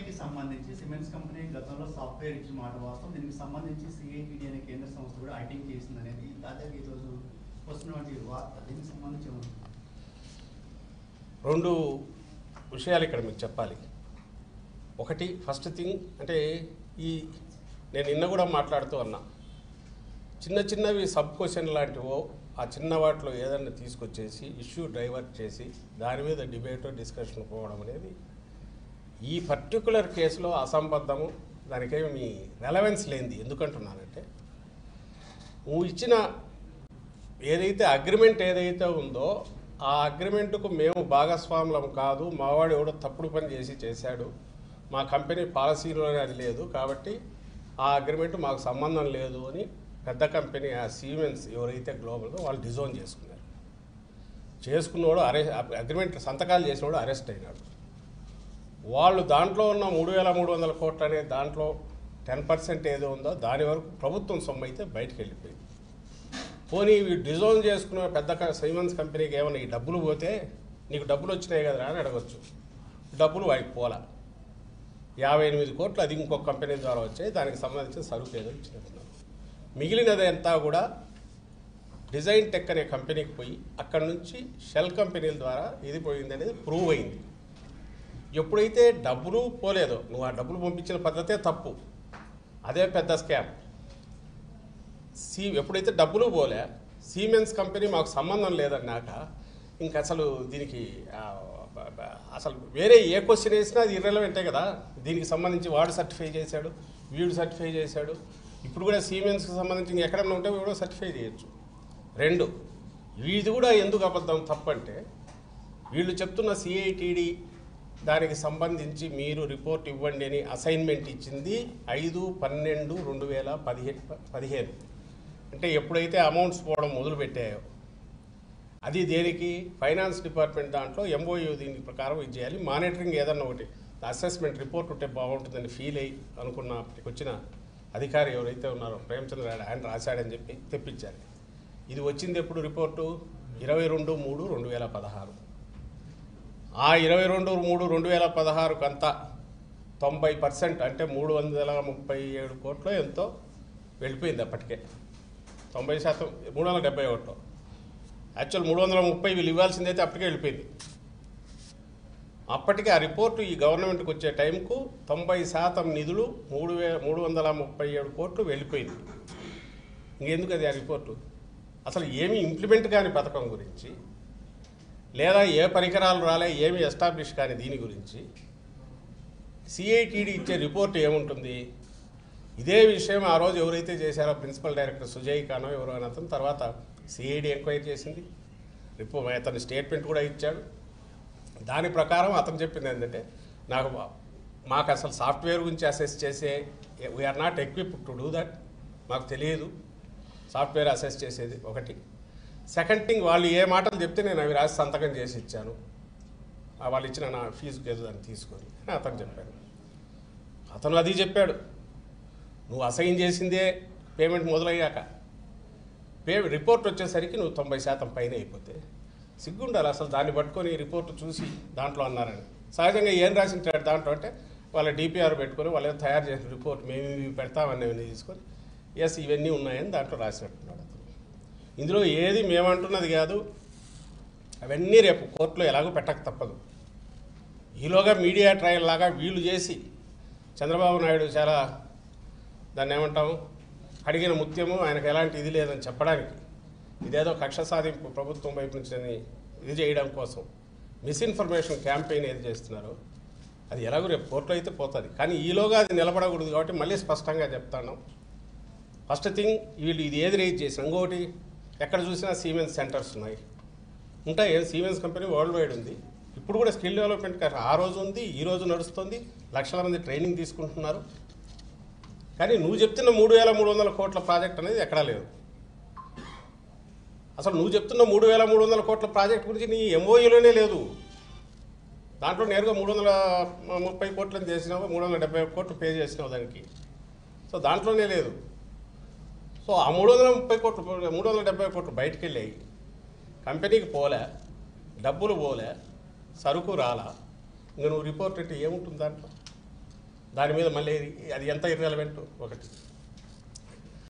కంపెనీకి సంబంధించి cements company గతంలో సాఫ్ట్వేర్ ఇచ్చిన మాట వాస్తవం దీనికి సంబంధించి సిఐటిడి అనే కేంద్ర సంస్థ కూడా ఐటింగ్ చేసింది అనేది తాజాగా ఈరోజు వస్తున్నటువంటి వార్త దీనికి సంబంధించి ఏమన్నా? రెండు విషయాలు ఇక్కడ మీకు చెప్పాలి ఒకటి ఫస్ట్ థింగ్ అంటే ఈ నేను నిన్న కూడా మాట్లాడుతూ అన్నా చిన్న చిన్నవి సబ్ క్వశ్చన్ లాంటివో ఆ చిన్న వాటిలో ఏదన్నా తీసుకొచ్చేసి ఇష్యూ డైవర్ట్ చేసి దాని మీద డిబేట్ డిస్కషన్ పోవడం అనేది ఈ పర్టికులర్ కేసులో అసంబద్ధము దానికేమి రెలవెన్స్ లేనిది ఎందుకంటున్నానంటే నువ్వు ఇచ్చిన ఏదైతే అగ్రిమెంట్ ఏదైతే ఉందో ఆ అగ్రిమెంట్కు మేము భాగస్వాములం కాదు మావాడు ఎవడో తప్పుడు పని చేసి చేశాడు మా కంపెనీ పాలసీలోనే అది లేదు కాబట్టి ఆ అగ్రిమెంట్ మాకు సంబంధం లేదు అని పెద్ద కంపెనీ ఆ సీమెన్స్ ఎవరైతే గ్లోబల్గా వాళ్ళు డిజోన్ చేసుకున్నారు చేసుకున్నవాడు అరెస్ట్ అగ్రిమెంట్ సంతకాలు చేసినవాడు అరెస్ట్ అయినాడు వాళ్ళు దాంట్లో ఉన్న మూడు వేల మూడు వందల కోట్లు అనే దాంట్లో టెన్ పర్సెంట్ ఏదో ఉందో దాని వరకు ప్రభుత్వం సొమ్ము అయితే బయటకు వెళ్ళిపోయింది పోనీ ఇవి డిజోన్ చేసుకున్న పెద్ద క- సైమన్స్ కంపెనీకి ఏమన్నా ఈ డబ్బులు పోతే నీకు డబ్బులు వచ్చినాయి కదరా అని అడగచ్చు డబ్బులు వాడికి పోలా యాభై ఎనిమిది కోట్లు అది ఇంకొక కంపెనీ ద్వారా వచ్చాయి దానికి సంబంధించిన సరుకు ఏదో ఇచ్చినట్టున్నారు మిగిలినది అంతా కూడా డిజైన్ టెక్ అనే కంపెనీకి పోయి అక్కడ నుంచి షెల్ కంపెనీల ద్వారా ఇది పోయింది అనేది ప్రూవ్ అయింది ఎప్పుడైతే డబ్బులు పోలేదో నువ్వు ఆ డబ్బులు పంపించిన పద్ధతే తప్పు అదే పెద్ద స్కామ్ సీ ఎప్పుడైతే డబ్బులు పోలే సీమెన్స్ కంపెనీ మాకు సంబంధం లేదన్నాక ఇంక అసలు దీనికి ఆ, బ- బ- అసలు వేరే ఏ క్వశ్చన్ వేసినా అది ఇర్రెలవెంటే కదా దీనికి సంబంధించి వాడు సర్టిఫై చేశాడు వీడు సర్టిఫై చేశాడు ఇప్పుడు కూడా సీమెన్స్కి సంబంధించి ఇంక ఎక్కడన్నా ఉంటే కూడా సర్టిఫై చేయొచ్చు రెండు ఇది కూడా ఎందుకు అబద్ధం తప్పంటే వీళ్ళు చెప్తున్న సిఐటిడి దానికి సంబంధించి మీరు రిపోర్ట్ ఇవ్వండి అని అసైన్మెంట్ ఇచ్చింది ఐదు పన్నెండు రెండు వేల పదిహేను పదిహేను అంటే ఎప్పుడైతే అమౌంట్స్ పోవడం మొదలుపెట్టాయో అది దేనికి ఫైనాన్స్ డిపార్ట్మెంట్ దాంట్లో ఎంఓయూ దీని ప్రకారం ఇది చేయాలి మానిటరింగ్ ఏదన్నా ఒకటి అసెస్మెంట్ రిపోర్ట్ ఉంటే బాగుంటుందని ఫీల్ అయ్యి అనుకున్న అప్పటికి వచ్చిన అధికారి ఎవరైతే ఉన్నారో ప్రేమచంద్ర రాయుడు ఆయన రాశాడని చెప్పి తెప్పించారు ఇది వచ్చింది ఎప్పుడు రిపోర్టు ఇరవై రెండు మూడు రెండు వేల పదహారు ఆ ఇరవై రెండు మూడు రెండు వేల పదహారుకు అంతా తొంభై పర్సెంట్ అంటే మూడు వందల ముప్పై ఏడు కోట్లు ఎంతో వెళ్ళిపోయింది అప్పటికే తొంభై శాతం మూడు వందల డెబ్బై ఒకటి యాక్చువల్ మూడు వందల ముప్పై వీళ్ళు ఇవ్వాల్సిందైతే అప్పటికే వెళ్ళిపోయింది అప్పటికే ఆ రిపోర్టు ఈ గవర్నమెంట్కి వచ్చే టైంకు తొంభై శాతం నిధులు మూడు వే మూడు వందల ముప్పై ఏడు కోట్లు వెళ్ళిపోయింది ఇంకెందుకు అది ఆ రిపోర్టు అసలు ఏమి ఇంప్లిమెంట్ కాని పథకం గురించి లేదా ఏ పరికరాలు రాలే ఏమి ఎస్టాబ్లిష్ కాని దీని గురించి సిఐటిడి ఇచ్చే రిపోర్ట్ ఏముంటుంది ఇదే విషయం ఆ రోజు ఎవరైతే చేశారో ప్రిన్సిపల్ డైరెక్టర్ సుజయ్ ఖానో ఎవరో అని అతను తర్వాత సిఐడి ఎంక్వైరీ చేసింది రిపో అతని స్టేట్మెంట్ కూడా ఇచ్చాడు దాని ప్రకారం అతను చెప్పింది ఏంటంటే నాకు మా- మాకు అసలు సాఫ్ట్వేర్ గురించి అసెస్ చేసే we are not equip to do that మాకు తెలియదు సాఫ్ట్వేర్ అసెస్ చేసేది ఒకటి సెకండ్ థింగ్ వాళ్ళు ఏ మాటలు చెప్తే నేను అవి రాసి సంతకం చేసి ఇచ్చాను ఆ వాళ్ళు ఇచ్చిన నా ఫీజుకి ఏదో దాన్ని తీసుకొని అని అతను చెప్పాడు అతను అది చెప్పాడు నువ్వు అసైన్ చేసిందే పేమెంట్ మొదలయ్యాక పే రిపోర్ట్ వచ్చేసరికి నువ్వు తొంభై శాతం పైన అయిపోతే సిగ్గుండాలి అసలు దాన్ని పట్టుకొని రిపోర్ట్ చూసి దాంట్లో అన్నారని సహజంగా ఏం రాసింటాడు దాంట్లో అంటే వాళ్ళ డిపిఆర్ పెట్టుకొని వాళ్ళు ఏదో తయారు చేసిన రిపోర్ట్ మేము ఇవి పెడతామని ఇవన్నీ తీసుకొని ఎస్ ఇవన్నీ ఉన్నాయని దాంట్లో రాసినట్టున్నాడు అతను ఇందులో ఏది మేమంటున్నది కాదు అవన్నీ రేపు కోర్టులో ఎలాగో పెట్టక తప్పదు ఈలోగా మీడియా ట్రయల్ లాగా వీళ్ళు చేసి చంద్రబాబు నాయుడు చాలా దాన్ని ఏమంటాం అడిగిన ముత్యము ఆయనకు ఎలాంటి ఇది లేదని చెప్పడానికి ఇదేదో కక్ష సాధింపు ప్రభుత్వం వైపు నుంచి అని ఇది చేయడం కోసం మిస్ఇన్ఫర్మేషన్ క్యాంపెయిన్ ఏది చేస్తున్నారో అది ఎలాగో రేపు కోర్టులో అయితే పోతుంది కానీ ఈలోగా అది నిలబడకూడదు కాబట్టి మళ్ళీ స్పష్టంగా చెప్తాను ఫస్ట్ థింగ్ వీళ్ళు ఇది ఏది రేజ్ చేసిన ఇంకోటి ఎక్కడ చూసినా సీమెన్స్ సెంటర్స్ ఉన్నాయి ఉంటాయి సీమెన్స్ కంపెనీ వరల్డ్ వైడ్ ఉంది ఇప్పుడు కూడా స్కిల్ డెవలప్మెంట్ కాదు ఆ రోజు ఉంది ఈ రోజు నడుస్తుంది లక్షల మంది ట్రైనింగ్ తీసుకుంటున్నారు కానీ నువ్వు చెప్తున్న మూడు వేల మూడు వందల కోట్ల ప్రాజెక్ట్ అనేది ఎక్కడా లేదు అసలు నువ్వు చెప్తున్న మూడు వేల మూడు వందల కోట్ల ప్రాజెక్ట్ గురించి నీ ఎంఓయూలోనే లేదు దాంట్లో నేరుగా మూడు వందల ముప్పై కోట్లను చేసినావు మూడు వందల డెబ్బై కోట్లు పే చేసినావు దానికి సో దాంట్లోనే లేదు సో ఆ మూడు వందల ముప్పై కోట్లు మూడు వందల డెబ్బై కోట్లు బయటికి వెళ్ళాయి కంపెనీకి పోలే డబ్బులు పోలే సరుకు రాలా ఇంకా నువ్వు రిపోర్ట్ అంటే ఏముంటుంది దాంట్లో దాని మీద మళ్ళీ అది ఎంత ఇర్రెలవెంట్ ఒకటి